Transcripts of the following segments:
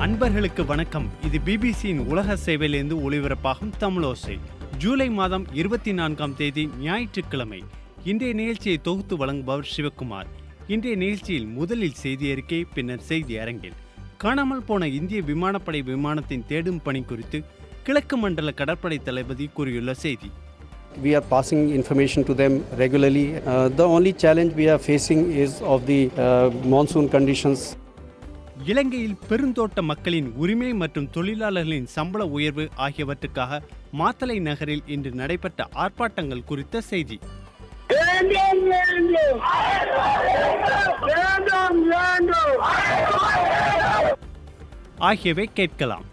அன்பர்களுக்கு வணக்கம் இது பிபிசியின் உலக சேவையிலிருந்து ஒளிபரப்பாகும் தமிழோசை ஜூலை மாதம் இருபத்தி நான்காம் தேதி ஞாயிற்றுக்கிழமை இன்றைய நிகழ்ச்சியை தொகுத்து வழங்குபவர் சிவக்குமார் இன்றைய நிகழ்ச்சியில் முதலில் செய்தி அறிக்கை பின்னர் செய்தி அரங்கில் காணாமல் போன இந்திய விமானப்படை விமானத்தின் தேடும் பணி குறித்து கிழக்கு மண்டல கடற்படை தளபதி கூறியுள்ள செய்தி We are passing information to them regularly. Uh, the only challenge we are facing is of the uh, monsoon conditions. இலங்கையில் பெருந்தோட்ட மக்களின் உரிமை மற்றும் தொழிலாளர்களின் சம்பள உயர்வு ஆகியவற்றுக்காக மாத்தளை நகரில் இன்று நடைபெற்ற ஆர்ப்பாட்டங்கள் குறித்த செய்தி வேண்டும் வேண்டும் வேண்டும் வேண்டும் ஆகியவை கேட்கலாம்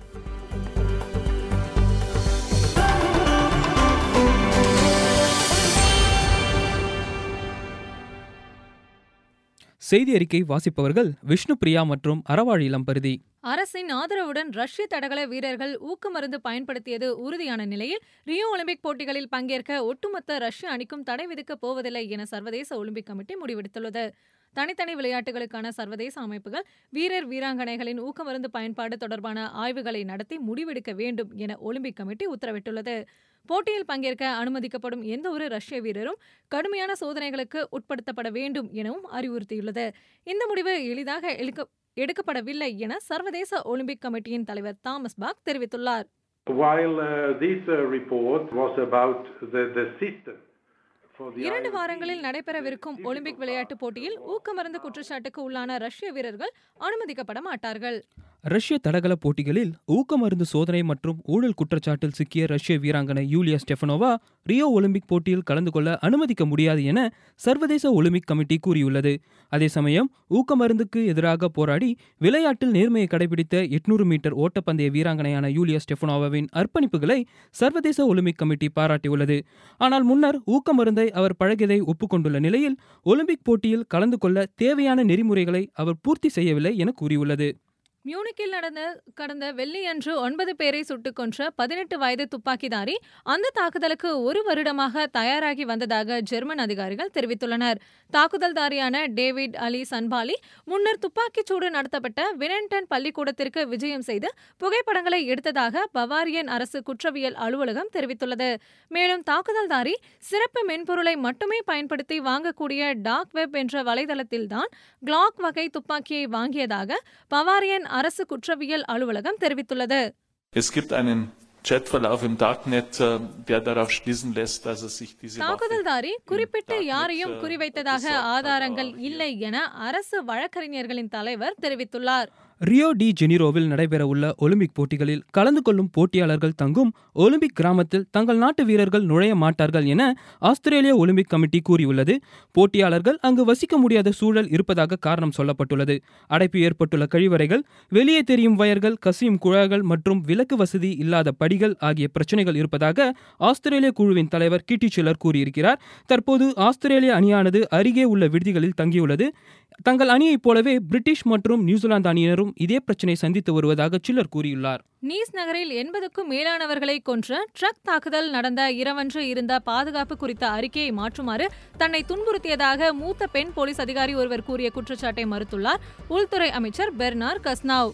செய்தி அறிக்கை வாசிப்பவர்கள் விஷ்ணு பிரியா மற்றும் அறவாழ் இளம்பருதி அரசின் ஆதரவுடன் ரஷ்ய தடகள வீரர்கள் ஊக்கமருந்து பயன்படுத்தியது உறுதியான நிலையில் ரியோ ஒலிம்பிக் போட்டிகளில் பங்கேற்க ஒட்டுமொத்த ரஷ்ய அணிக்கும் தடை விதிக்கப் போவதில்லை என சர்வதேச ஒலிம்பிக் கமிட்டி முடிவெடுத்துள்ளது தனித்தனி விளையாட்டுகளுக்கான சர்வதேச அமைப்புகள் வீரர் வீராங்கனைகளின் ஊக்கமருந்து பயன்பாடு தொடர்பான ஆய்வுகளை நடத்தி முடிவெடுக்க வேண்டும் என ஒலிம்பிக் கமிட்டி உத்தரவிட்டுள்ளது போட்டியில் பங்கேற்க அனுமதிக்கப்படும் எந்த ஒரு ரஷ்ய வீரரும் கடுமையான சோதனைகளுக்கு உட்படுத்தப்பட வேண்டும் எனவும் அறிவுறுத்தியுள்ளது இந்த முடிவு எளிதாக எடுக்க எடுக்கப்படவில்லை என சர்வதேச ஒலிம்பிக் கமிட்டியின் தலைவர் தாமஸ் பாக் தெரிவித்துள்ளார் While uh, this uh, report was about the, the system for the இரண்டு IOC, வாரங்களில் நடைபெறவிருக்கும் ஒலிம்பிக் விளையாட்டுப் போட்டியில் ஊக்கமருந்து குற்றச்சாட்டுக்கு உள்ளான ரஷ்ய வீரர்கள் அனுமதிக்கப்பட மாட்டார்கள் ரஷ்ய தடகள போட்டிகளில் ஊக்கமருந்து சோதனை மற்றும் ஊழல் குற்றச்சாட்டில் சிக்கிய ரஷ்ய வீராங்கனை யூலியா ஸ்டெஃபனோவா ரியோ ஒலிம்பிக் போட்டியில் கலந்து கொள்ள அனுமதிக்க முடியாது என சர்வதேச ஒலிம்பிக் கமிட்டி கூறியுள்ளது அதே சமயம் ஊக்கமருந்துக்கு எதிராக போராடி விளையாட்டில் நேர்மையை கடைபிடித்த எட்நூறு மீட்டர் ஓட்டப்பந்தய வீராங்கனையான யூலியா ஸ்டெஃபனோவாவின் அர்ப்பணிப்புகளை சர்வதேச ஒலிம்பிக் கமிட்டி பாராட்டியுள்ளது ஆனால் முன்னர் ஊக்கமருந்தை அவர் பழகியதை ஒப்புக்கொண்டுள்ள நிலையில் ஒலிம்பிக் போட்டியில் கலந்து கொள்ள தேவையான நெறிமுறைகளை அவர் பூர்த்தி செய்யவில்லை என கூறியுள்ளது மியூனிக்கில் நடந்த கடந்த வெள்ளியன்று ஒன்பது பேரை சுட்டுக் கொன்ற பதினெட்டு வயது துப்பாக்கிதாரி அந்த தாக்குதலுக்கு ஒரு வருடமாக தயாராகி வந்ததாக ஜெர்மன் அதிகாரிகள் தெரிவித்துள்ளனர் தாக்குதல்தாரியான டேவிட் அலி சன்பாலி முன்னர் துப்பாக்கிச்சூடு நடத்தப்பட்ட வினன்டன் பள்ளிக்கூடத்திற்கு விஜயம் செய்து புகைப்படங்களை எடுத்ததாக பவாரியன் அரசு குற்றவியல் அலுவலகம் தெரிவித்துள்ளது மேலும் தாக்குதல்தாரி சிறப்பு மென்பொருளை மட்டுமே பயன்படுத்தி வாங்கக்கூடிய டார்க் வெப் என்ற வலைதளத்தில்தான் கிளாக் வகை துப்பாக்கியை வாங்கியதாக பவாரியன் அரசு குற்றவியல் அலுவலகம் தெரிவித்துள்ளது Es gibt einen Chatverlauf im Darknet, äh, der darauf schließen lässt, dass er sich diese Waffe தாக்குதல்தாரி குறிப்பிட்டு Darknet, யாரையும் äh, குறிவைத்ததாக besorgt hat, ஆதாரங்கள் aber இல்லை என அரசு வழக்கறிஞர்களின் தலைவர் தெரிவித்துள்ளார் ரியோ டி ஜெனிரோவில் நடைபெறவுள்ள ஒலிம்பிக் போட்டிகளில் கலந்து கொள்ளும் போட்டியாளர்கள் தங்கும் ஒலிம்பிக் கிராமத்தில் தங்கள் நாட்டு வீரர்கள் நுழைய மாட்டார்கள் என ஆஸ்திரேலிய ஒலிம்பிக் கமிட்டி கூறியுள்ளது போட்டியாளர்கள் அங்கு வசிக்க முடியாத சூழல் இருப்பதாக காரணம் சொல்லப்பட்டுள்ளது அடைப்பு ஏற்பட்டுள்ள கழிவறைகள் வெளியே தெரியும் வயர்கள் கசியும் குழாய்கள் மற்றும் விலக்கு வசதி இல்லாத படிகள் ஆகிய பிரச்சனைகள் இருப்பதாக ஆஸ்திரேலிய குழுவின் தலைவர் கிட்டி சில்லர் கூறியிருக்கிறார் தற்போது ஆஸ்திரேலிய அணியானது அருகே உள்ள விடுதிகளில் தங்கியுள்ளது தங்கள் அணியைப் போலவே பிரிட்டிஷ் மற்றும் நியூசிலாந்து அணியினரும் இதே பிரச்சனை சந்தித்து வருவதாக சில்லர் கூறியுள்ளார் நீஸ் நகரில் எண்பதுக்கும் மேலானவர்களை கொன்ற ட்ரக் தாக்குதல் நடந்த இரவன்று இருந்த பாதுகாப்பு குறித்த அறிக்கையை மாற்றுமாறு தன்னை துன்புறுத்தியதாக மூத்த பெண் போலீஸ் அதிகாரி ஒருவர் கூறிய குற்றச்சாட்டை மறுத்துள்ளார் உள்துறை அமைச்சர் பெர்னார் கஸ்னாவ்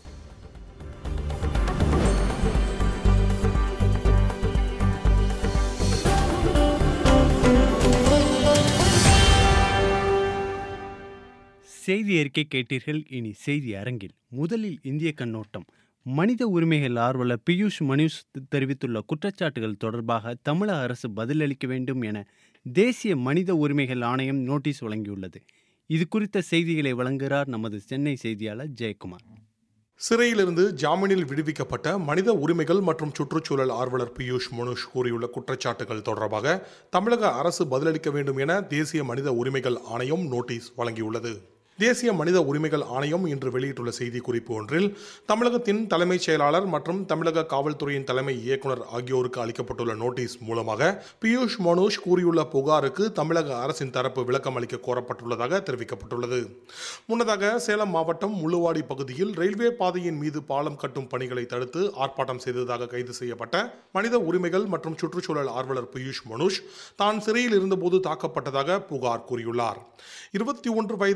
செய்தி அறிக்கை கேட்டீர்கள் இனி செய்தி அரங்கில் முதலில் இந்திய கண்ணோட்டம் மனித உரிமைகள் ஆர்வலர் பியூஷ் மனுஷ் தெரிவித்துள்ள குற்றச்சாட்டுகள் தொடர்பாக தமிழக அரசு பதிலளிக்க வேண்டும் என தேசிய மனித உரிமைகள் ஆணையம் நோட்டீஸ் வழங்கியுள்ளது இது குறித்த செய்திகளை வழங்குகிறார் நமது சென்னை செய்தியாளர் ஜெயக்குமார் சிறையிலிருந்து ஜாமீனில் விடுவிக்கப்பட்ட மனித உரிமைகள் மற்றும் சுற்றுச்சூழல் ஆர்வலர் பியூஷ் மனுஷ் கூறியுள்ள குற்றச்சாட்டுகள் தொடர்பாக தமிழக அரசு பதிலளிக்க வேண்டும் என தேசிய மனித உரிமைகள் ஆணையம் நோட்டீஸ் வழங்கியுள்ளது தேசிய மனித உரிமைகள் ஆணையம் இன்று வெளியிட்டுள்ள செய்திக்குறிப்பு ஒன்றில் தமிழகத்தின் தலைமைச் செயலாளர் மற்றும் தமிழக காவல்துறையின் தலைமை இயக்குனர் ஆகியோருக்கு அளிக்கப்பட்டுள்ள நோட்டீஸ் மூலமாக பியூஷ் மனோஜ் கூறியுள்ள புகாருக்கு தமிழக அரசின் தரப்பு விளக்கம் அளிக்க கோரப்பட்டுள்ளதாக தெரிவிக்கப்பட்டுள்ளது முன்னதாக சேலம் மாவட்டம் முள்ளுவாடி பகுதியில் ரயில்வே பாதையின் மீது பாலம் கட்டும் பணிகளை தடுத்து ஆர்ப்பாட்டம் செய்ததாக கைது செய்யப்பட்ட மனித உரிமைகள் மற்றும் சுற்றுச்சூழல் ஆர்வலர் பியூஷ் மனுஷ் தான் சிறையில் இருந்தபோது தாக்கப்பட்டதாக புகார் கூறியுள்ளார் இருபத்தி ஒன்று வயது பெண்ணின்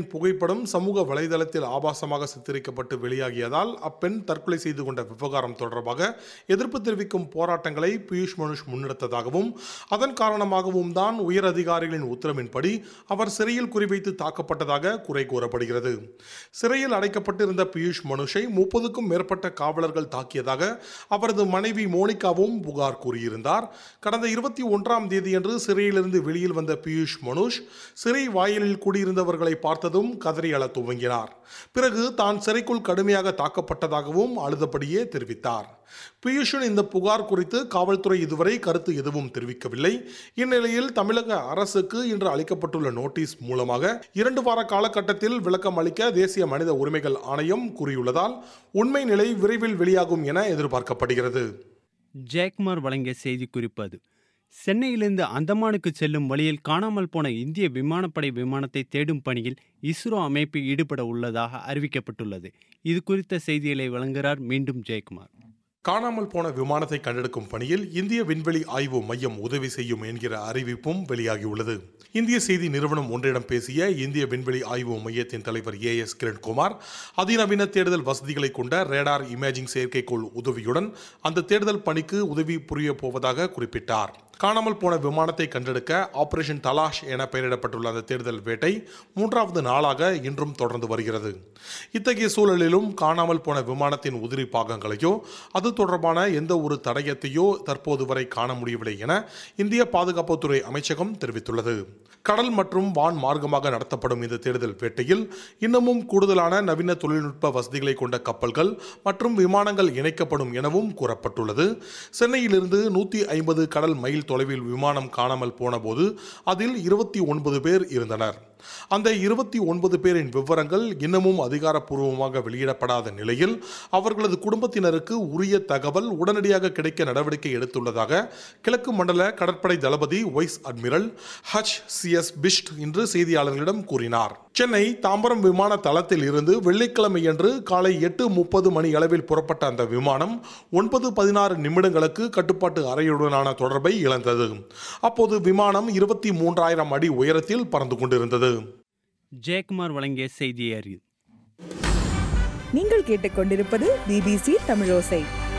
பெண்ணின் புகைப்படம் சமூக வலைதளத்தில் ஆபாசமாக சித்தரிக்கப்பட்டு வெளியாகியதால் அப்பெண் தற்கொலை செய்து கொண்ட விவகாரம் தொடர்பாக எதிர்ப்பு தெரிவிக்கும் போராட்டங்களை பியூஷ் மனுஷ் முன்னெடுத்ததாகவும் அதன் காரணமாகவும் தான் உயர் அதிகாரிகளின் உத்தரவின்படி அவர் சிறையில் குறிவைத்து தாக்கப்பட்டதாக குறை கூறப்படுகிறது சிறையில் அடைக்கப்பட்டிருந்த பியூஷ் மனுஷை முப்பதுக்கும் மேற்பட்ட காவலர்கள் தாக்கியதாக அவரது மனைவி மோனிகாவும் புகார் கூறியிருந்தார் கடந்த இருபத்தி ஒன்றாம் தேதியன்று சிறையிலிருந்து வெளியில் வந்த பியூஷ் மனுஷ் சிறை வாயிலில் கூடியிருந்தவர்களை பார்த்ததும் கதறி அழத் துவங்கினார் பிறகு தான் சிறைக்குள் கடுமையாக தாக்கப்பட்டதாகவும் அழுதபடியே தெரிவித்தார் பியூஷின் இந்த புகார் குறித்து காவல்துறை இதுவரை கருத்து எதுவும் தெரிவிக்கவில்லை இந்நிலையில் தமிழக அரசுக்கு இன்று அளிக்கப்பட்டுள்ள நோட்டீஸ் மூலமாக இரண்டு வார காலகட்டத்தில் விளக்கம் அளிக்க தேசிய மனித உரிமைகள் ஆணையம் கூறியுள்ளதால் உண்மை நிலை விரைவில் வெளியாகும் என எதிர்பார்க்கப்படுகிறது ஜெயக்குமார் வழங்கிய செய்தி குறிப்பு அது சென்னையிலிருந்து அந்தமானுக்கு செல்லும் வழியில் காணாமல் போன இந்திய விமானப்படை விமானத்தை தேடும் பணியில் இஸ்ரோ அமைப்பு ஈடுபட உள்ளதாக அறிவிக்கப்பட்டுள்ளது இது குறித்த செய்திகளை வழங்குகிறார் மீண்டும் ஜெயக்குமார் காணாமல் போன விமானத்தை கண்டெடுக்கும் பணியில் இந்திய விண்வெளி ஆய்வு மையம் உதவி செய்யும் என்கிற அறிவிப்பும் வெளியாகியுள்ளது இந்திய செய்தி நிறுவனம் ஒன்றிடம் பேசிய இந்திய விண்வெளி ஆய்வு மையத்தின் தலைவர் ஏ எஸ் கிரண்குமார் அதிநவீன தேடுதல் வசதிகளை கொண்ட ரேடார் இமேஜிங் செயற்கைக்கோள் உதவியுடன் அந்த தேடுதல் பணிக்கு உதவி புரிய போவதாக குறிப்பிட்டார் காணாமல் போன விமானத்தை கண்டெடுக்க ஆபரேஷன் தலாஷ் என பெயரிடப்பட்டுள்ள அந்த தேடுதல் வேட்டை மூன்றாவது நாளாக இன்றும் தொடர்ந்து வருகிறது இத்தகைய சூழலிலும் காணாமல் போன விமானத்தின் உதிரி பாகங்களையோ அது தொடர்பான எந்த ஒரு தடயத்தையோ தற்போது வரை காண முடியவில்லை என இந்திய பாதுகாப்புத்துறை அமைச்சகம் தெரிவித்துள்ளது கடல் மற்றும் வான் மார்க்கமாக நடத்தப்படும் இந்த தேடுதல் வேட்டையில் இன்னமும் கூடுதலான நவீன தொழில்நுட்ப வசதிகளை கொண்ட கப்பல்கள் மற்றும் விமானங்கள் இணைக்கப்படும் எனவும் கூறப்பட்டுள்ளது சென்னையிலிருந்து நூற்றி ஐம்பது கடல் மைல் தொலைவில் விமானம் காணாமல் போனபோது அதில் இருபத்தி ஒன்பது பேர் இருந்தனர் அந்த இருபத்தி ஒன்பது பேரின் விவரங்கள் இன்னமும் அதிகாரப்பூர்வமாக வெளியிடப்படாத நிலையில் அவர்களது குடும்பத்தினருக்கு உரிய தகவல் உடனடியாக கிடைக்க நடவடிக்கை எடுத்துள்ளதாக கிழக்கு மண்டல கடற்படை தளபதி vice admiral H C S Bisht இன்று செய்தியாளர்களிடம் கூறினார் சென்னை தாம்பரம் விமான தளத்தில் இருந்து வெள்ளிக்கிழமையன்று காலை எட்டு முப்பது மணி அளவில் புறப்பட்ட அந்த விமானம் ஒன்பது பதினாறு நிமிடங்களுக்கு கட்டுப்பாட்டு அறையுடனான தொடர்பை இழந்தது அப்போது விமானம் இருபத்தி மூன்றாயிரம் அடி உயரத்தில் பறந்து கொண்டிருந்தது ஜெயக்குமார் வழங்கிய செய்தி அறிவு நீங்கள் கேட்டுக்கொண்டிருப்பது பிபிசி தமிழோசை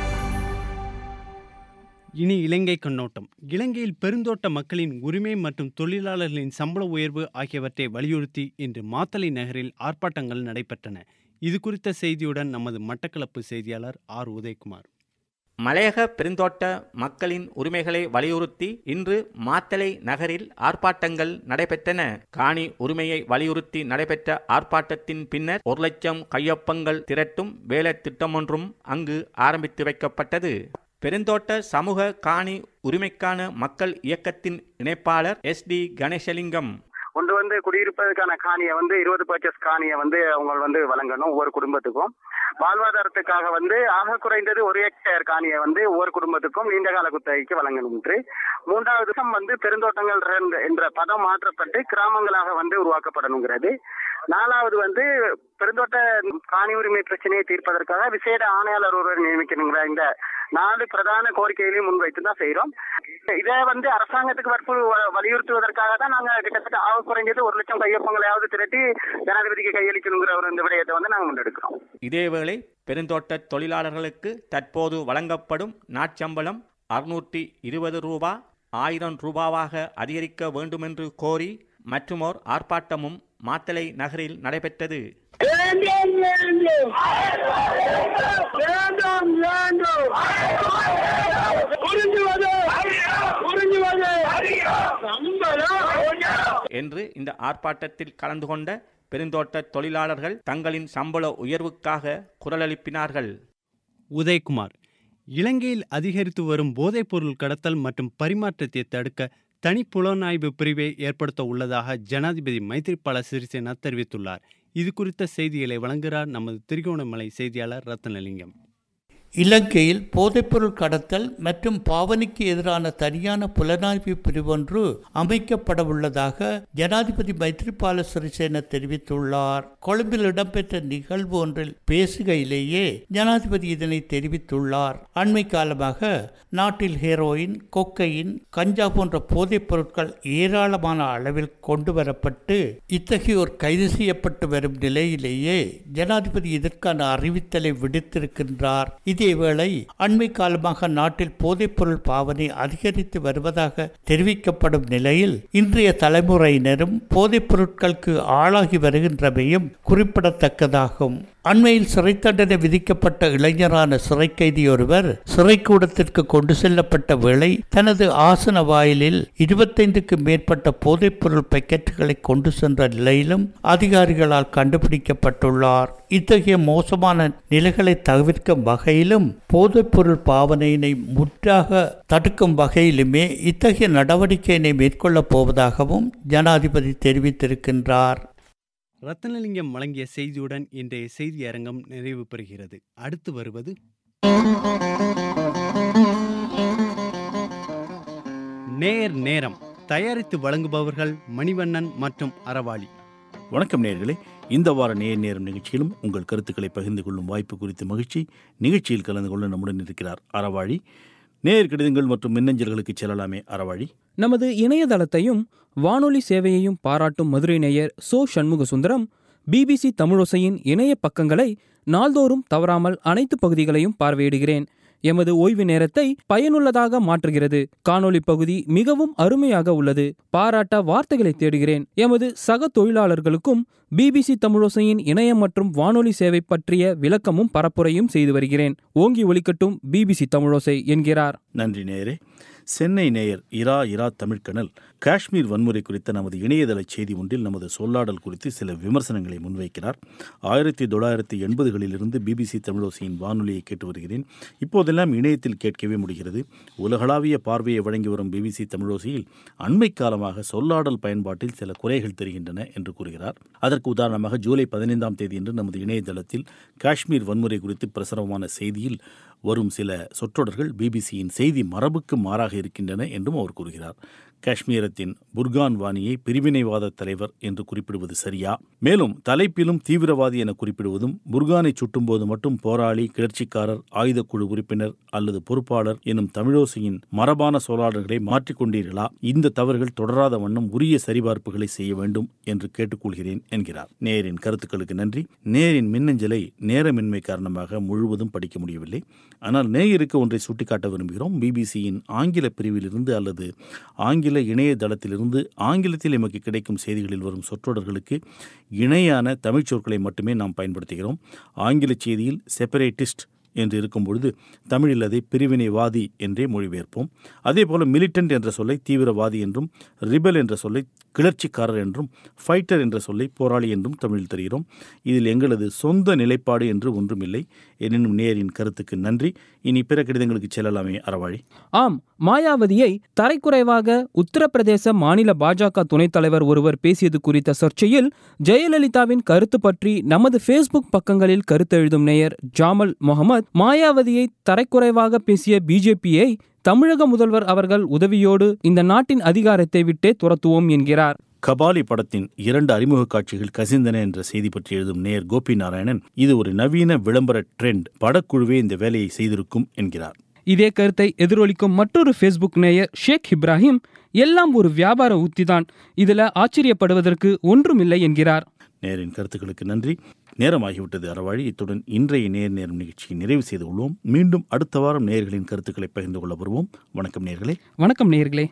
இனி இலங்கை கண்ணோட்டம் இலங்கையில் பெருந்தோட்ட மக்களின் உரிமை மற்றும் தொழிலாளர்களின் சம்பள உயர்வு ஆகியவற்றை வலியுறுத்தி இன்று மாத்தளை நகரில் ஆர்ப்பாட்டங்கள் நடைபெற்றன இது குறித்த செய்தியுடன் நமது மட்டக்களப்பு செய்தியாளர் ஆர் உதயகுமார் மலையக பெருந்தோட்ட மக்களின் உரிமைகளை வலியுறுத்தி இன்று மாத்தளை நகரில் ஆர்ப்பாட்டங்கள் நடைபெற்றன காணி உரிமையை வலியுறுத்தி நடைபெற்ற ஆர்ப்பாட்டத்தின் பின்னர் ஒரு லட்சம் கையொப்பங்கள் திரட்டும் வேலை திட்டமொன்றும் அங்கு ஆரம்பித்து வைக்கப்பட்டது பெருந்தோட்ட சமூக காணி உரிமைக்கான மக்கள் இயக்கத்தின் இணைப்பாளர் எஸ் டி கணேசலிங்கம் ஒன்று வந்து குடியிருப்பதற்கான காணியை வந்து இருபது பர்ச்சேஸ் காணியை வந்து அவங்க வந்து வழங்கணும் ஒவ்வொரு குடும்பத்துக்கும் வாழ்வாதாரத்துக்காக வந்து ஆக குறைந்தது ஒரு ஹெக்டேர் காணியை வந்து ஒவ்வொரு குடும்பத்துக்கும் நீண்ட கால குத்தகைக்கு வழங்கணும் என்று மூன்றாவது விஷயம் வந்து பெருந்தோட்டங்கள் என்ற- என்ற பதம் மாற்றப்பட்டு கிராமங்களாக வந்து உருவாக்கப்படணுங்கிறது நாலாவது வந்து பெருந்தோட்ட காணி உரிமை பிரச்சனையை தீர்ப்பதற்காக விசேட ஆணையாளர் ஒருவர் நியமிக்கணுங்கிற இந்த நாலு பிரதான கோரிக்கைகளையும் முன்வைத்து தான் செய்யறோம் இதை வந்து அரசாங்கத்துக்கு வற்பு வ- வலியுறுத்துவதற்காக தான் நாங்க கிட்டத்தட்ட ஆக குறைஞ்சது ஒரு லட்சம் கையொப்பங்களையாவது திரட்டி ஜனாதிபதிக்கு கையளிக்கணுங்கிற ஒரு இந்த விடயத்தை வந்து நாங்க முன்னெடுக்கிறோம் இதேவேளை பெருந்தோட்ட தொழிலாளர்களுக்கு தற்போது வழங்கப்படும் நாட்சம்பளம் அறுநூற்றி இருபது ரூபா ஆயிரம் ரூபாவாக அதிகரிக்க வேண்டுமென்று கோரி மற்றுமோர் ஆர்ப்பாட்டமும் மாத்தளை நகரில் நடைபெற்றது வேண்டும் வேண்டும் வேண்டும் வேண்டும் புரிஞ்சுவது புரிஞ்சுவது சம்பளம் என்று இந்த ஆர்ப்பாட்டத்தில் கலந்து கொண்ட பெருந்தோட்ட தொழிலாளர்கள் தங்களின் சம்பள உயர்வுக்காக குரல் எழுப்பினார்கள் உதயகுமார் இலங்கையில் அதிகரித்து வரும் போதைப்பொருள் கடத்தல் மற்றும் பரிமாற்றத்தை தடுக்க தனி புலனாய்வு பிரிவை ஏற்படுத்த உள்ளதாக ஜனாதிபதி மைத்ரிபால சிறிசேனா தெரிவித்துள்ளார் இது குறித்த செய்திகளை வழங்குகிறார் நமது திரிகோணமலை செய்தியாளர் ரத்னலிங்கம் இலங்கையில் போதைப்பொருள் கடத்தல் மற்றும் பாவனைக்கு எதிரான தனியான புலனாய்வு பிரிவொன்று அமைக்கப்படவுள்ளதாக ஜனாதிபதி மைத்ரிபால சிறிசேன தெரிவித்துள்ளார் கொழும்பில் இடம்பெற்ற நிகழ்வு ஒன்றில் பேசுகையிலேயே ஜனாதிபதி இதனை தெரிவித்துள்ளார் அண்மை காலமாக நாட்டில் ஹெரோயின் கொக்கையின் கஞ்சா போன்ற போதைப் பொருட்கள் ஏராளமான அளவில் கொண்டு வரப்பட்டு இத்தகையோர் கைது செய்யப்பட்டு வரும் நிலையிலேயே ஜனாதிபதி இதற்கான அறிவித்தலை விடுத்திருக்கின்றார் இதேவேளை அண்மை காலமாக நாட்டில் போதைப்பொருள் பாவனை அதிகரித்து வருவதாக தெரிவிக்கப்படும் நிலையில் இன்றைய தலைமுறையினரும் போதைப் பொருட்களுக்கு ஆளாகி வருகின்றமையும் குறிப்பிடத்தக்கதாகும் அண்மையில் சிறை தண்டனை விதிக்கப்பட்ட இளைஞரான சிறை கைதி ஒருவர் சிறைக்கூடத்திற்கு கொண்டு செல்லப்பட்ட வேளை தனது ஆசன வாயிலில் இருபத்தைந்துக்கு மேற்பட்ட போதைப்பொருள் பாக்கெட்டுகளை கொண்டு சென்ற நிலையிலும் அதிகாரிகளால் கண்டுபிடிக்கப்பட்டுள்ளார் இத்தகைய மோசமான நிலைகளை தவிர்க்கும் வகையிலும் போதைப்பொருள் பாவனையினை முற்றாக தடுக்கும் வகையிலுமே இத்தகைய நடவடிக்கையினை மேற்கொள்ளப் போவதாகவும் ஜனாதிபதி தெரிவித்திருக்கின்றார் ரத்னலிங்கம் வழங்கிய செய்தியுடன் இன்றைய செய்தி அரங்கம் நிறைவு பெறுகிறது அடுத்து வருவது நேர் நேரம் தயாரித்து வழங்குபவர்கள் மணிவண்ணன் மற்றும் அறவாளி வணக்கம் நேர்களே இந்த வார நேர் நேரம் நிகழ்ச்சியிலும் உங்கள் கருத்துக்களை பகிர்ந்து கொள்ளும் வாய்ப்பு குறித்து மகிழ்ச்சி நிகழ்ச்சியில் கலந்து கொள்ள நம்முடன் இருக்கிறார் அறவாழி நேர் கடிதங்கள் மற்றும் மின்னஞ்சல்களுக்கு செல்லலாமே அறவாழி நமது இணையதளத்தையும் வானொலி சேவையையும் பாராட்டும் மதுரை நேயர் சோ சண்முக சுந்தரம் பிபிசி தமிழோசையின் இணைய பக்கங்களை நாள்தோறும் தவறாமல் அனைத்து பகுதிகளையும் பார்வையிடுகிறேன் எமது ஓய்வு நேரத்தை பயனுள்ளதாக மாற்றுகிறது காணொளி பகுதி மிகவும் அருமையாக உள்ளது பாராட்ட வார்த்தைகளை தேடுகிறேன் எமது சக தொழிலாளர்களுக்கும் பிபிசி தமிழோசையின் இணையம் மற்றும் வானொலி சேவை பற்றிய விளக்கமும் பரப்புரையும் செய்து வருகிறேன் ஓங்கி ஒலிக்கட்டும் பிபிசி தமிழோசை என்கிறார் நன்றி நேரே சென்னை நேயர் இரா இரா தமிழ்கணல் காஷ்மீர் வன்முறை குறித்த நமது இணையதள செய்தி ஒன்றில் நமது சொல்லாடல் குறித்து சில விமர்சனங்களை முன்வைக்கிறார் ஆயிரத்தி தொள்ளாயிரத்தி எண்பதுகளிலிருந்து பிபிசி தமிழோசையின் வானொலியை கேட்டு வருகிறேன் இப்போதெல்லாம் இணையத்தில் கேட்கவே முடிகிறது உலகளாவிய பார்வையை வழங்கி வரும் பிபிசி தமிழோசையில் அண்மை காலமாக சொல்லாடல் பயன்பாட்டில் சில குறைகள் தெரிகின்றன என்று கூறுகிறார் அதற்கு உதாரணமாக ஜூலை பதினைந்தாம் தேதியன்று நமது இணையதளத்தில் காஷ்மீர் வன்முறை குறித்து பிரசுரமான செய்தியில் வரும் சில சொற்றொடர்கள் பிபிசியின் செய்தி மரபுக்கு மாறாக இருக்கின்றன என்றும் அவர் கூறுகிறார் காஷ்மீரத்தின் புர்கான் வாணியை பிரிவினைவாத தலைவர் என்று குறிப்பிடுவது சரியா மேலும் தலைப்பிலும் தீவிரவாதி என குறிப்பிடுவதும் புர்கானை சுட்டும்போது மட்டும் போராளி கிளர்ச்சிக்காரர் ஆயுதக்குழு உறுப்பினர் அல்லது பொறுப்பாளர் எனும் தமிழோசையின் மரபான சொல்லாடல்களை மாற்றிக்கொண்டீர்களா இந்த தவறுகள் தொடராத வண்ணம் உரிய சரிபார்ப்புகளை செய்ய வேண்டும் என்று கேட்டுக்கொள்கிறேன் என்கிறார் நேரின் கருத்துக்களுக்கு நன்றி நேரின் மின்னஞ்சலை நேரமின்மை காரணமாக முழுவதும் படிக்க முடியவில்லை ஆனால் நேயருக்கு ஒன்றை சுட்டிக்காட்ட விரும்புகிறோம் பிபிசியின் ஆங்கில பிரிவிலிருந்து அல்லது ஆங்கில இணையதளத்திலிருந்து ஆங்கிலத்தில் எமக்கு கிடைக்கும் செய்திகளில் வரும் சொற்றொடர்களுக்கு இணையான தமிழ் சொற்களை மட்டுமே நாம் பயன்படுத்துகிறோம் ஆங்கில செய்தியில் செப்பரேட்டிஸ்ட் என்று இருக்கும் பொழுது தமிழில் அதை பிரிவினைவாதி என்றே மொழிபெயர்ப்போம் அதே போல மிலிட்டன்ட் என்ற சொல்லை தீவிரவாதி என்றும் ரிபல் என்ற சொல்லை கிளர்ச்சிக்காரர் என்றும் ஃபைட்டர் என்ற சொல்லை போராளி என்றும் தமிழில் தருகிறோம் இதில் எங்களது சொந்த நிலைப்பாடு என்று ஒன்றுமில்லை எனினும் நேரின் கருத்துக்கு நன்றி இனி பிற கடிதங்களுக்கு செல்லலாமே அறவாழி ஆம் மாயாவதியை தரைக்குறைவாக உத்தரப்பிரதேச மாநில பாஜக துணைத் தலைவர் ஒருவர் பேசியது குறித்த சர்ச்சையில் ஜெயலலிதாவின் கருத்து பற்றி நமது ஃபேஸ்புக் பக்கங்களில் கருத்தெழுதும் நேயர் ஜாமல் முகமது மாயாவதியை தரைக்குறைவாக பேசிய பிஜேபியை தமிழக முதல்வர் அவர்கள் உதவியோடு இந்த நாட்டின் அதிகாரத்தை விட்டே துரத்துவோம் என்கிறார் கபாலி படத்தின் இரண்டு அறிமுக காட்சிகள் கசிந்தன என்ற செய்தி பற்றி எழுதும் நேயர் கோபி நாராயணன் இது ஒரு நவீன விளம்பர ட்ரெண்ட் படக்குழுவே இந்த வேலையை செய்திருக்கும் என்கிறார் இதே கருத்தை எதிரொலிக்கும் மற்றொரு ஃபேஸ்புக் நேயர் ஷேக் இப்ராஹிம் எல்லாம் ஒரு வியாபார உத்திதான் இதுல ஆச்சரியப்படுவதற்கு ஒன்றுமில்லை என்கிறார் நேரின் கருத்துக்களுக்கு நன்றி நேரமாகிவிட்டது அறவாழி இத்துடன் இன்றைய நேர் நேரம் நிகழ்ச்சியை நிறைவு செய்து கொள்வோம் மீண்டும் அடுத்த வாரம் நேயர்களின் கருத்துக்களை பகிர்ந்து கொள்ள வருவோம் வணக்கம் நேர்களே வணக்கம் நேயர்களே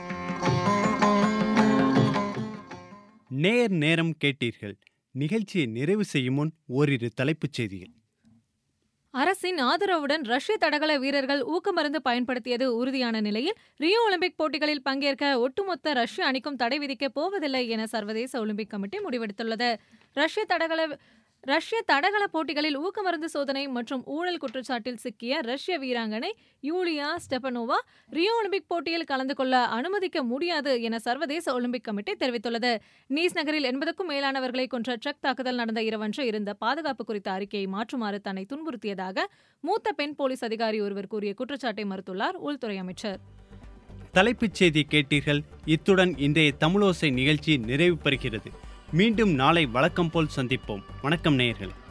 நேர் நேரம் கேட்டீர்கள் நிகழ்ச்சியை நிறைவு செய்யும் முன் ஓரிரு தலைப்புச் செய்திகள் அரசின் ஆதரவுடன் ரஷ்ய தடகள வீரர்கள் ஊக்கமருந்து பயன்படுத்தியது உறுதியான நிலையில் ரியோ ஒலிம்பிக் போட்டிகளில் பங்கேற்க ஒட்டுமொத்த ரஷ்ய அணிக்கும் தடை விதிக்கப் போவதில்லை என சர்வதேச ஒலிம்பிக் கமிட்டி முடிவெடுத்துள்ளது ரஷ்ய தடகள ரஷ்ய தடகள போட்டிகளில் ஊக்கமருந்து சோதனை மற்றும் ஊழல் குற்றச்சாட்டில் சிக்கிய ரஷ்ய வீராங்கனை யூலியா ஸ்டெபனோவா ரியோ ஒலிம்பிக் போட்டியில் கலந்து கொள்ள அனுமதிக்க முடியாது என சர்வதேச ஒலிம்பிக் கமிட்டி தெரிவித்துள்ளது நீஸ் நகரில் எண்பதுக்கும் மேலானவர்களை கொன்ற ட்ரக் தாக்குதல் நடந்த இரவன்று இருந்த பாதுகாப்பு குறித்த அறிக்கையை மாற்றுமாறு தன்னை துன்புறுத்தியதாக மூத்த பெண் போலீஸ் அதிகாரி ஒருவர் கூறிய குற்றச்சாட்டை மறுத்துள்ளார் உள்துறை அமைச்சர் தலைப்புச் செய்தி கேட்டீர்கள் இத்துடன் இன்றைய தமிழோசை நிகழ்ச்சி நிறைவு பெறுகிறது மீண்டும் நாளை வழக்கம் போல் சந்திப்போம் வணக்கம் நேயர்களே